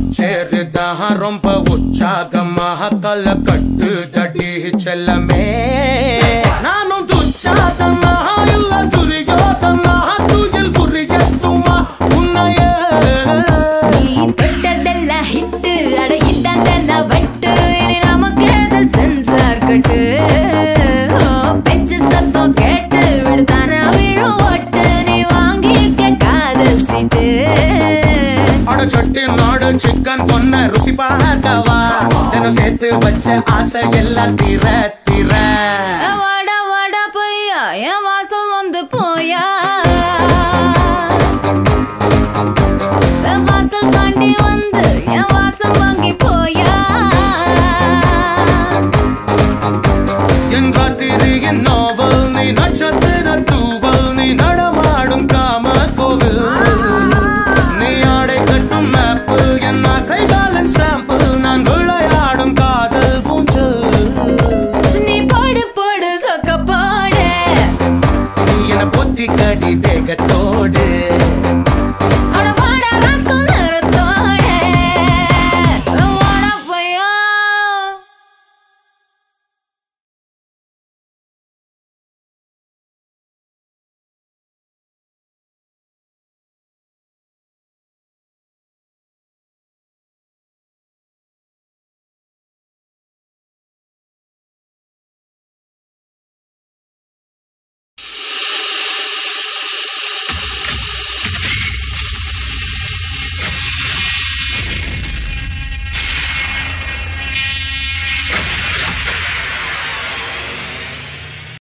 சேருதான் ரொம்ப உற்சாகமாக கல கட்டு தடி செல்லமே நானும் துச்சாதமாக இல்ல துரியோதமாக துயில் புரியட்டுமா உன்னையே நீ தொட்டதெல்லாம் ஹிட்டு அட இதாண்டா வட்டு இனி நமக்கு எது சென்சார் கட்டு ஓ, பெஞ்சு சத்தம் கேட்டு விடுதானா விழும் ஓட்டு நீ வாங்கிக்க காதல் சீட்டு அட சட்டி நாடு சிக்கன் பொண்ண ருசி பார்க்கவா தினம் சேர்த்து வச்ச ஆசை எல்லாம் தீர தீர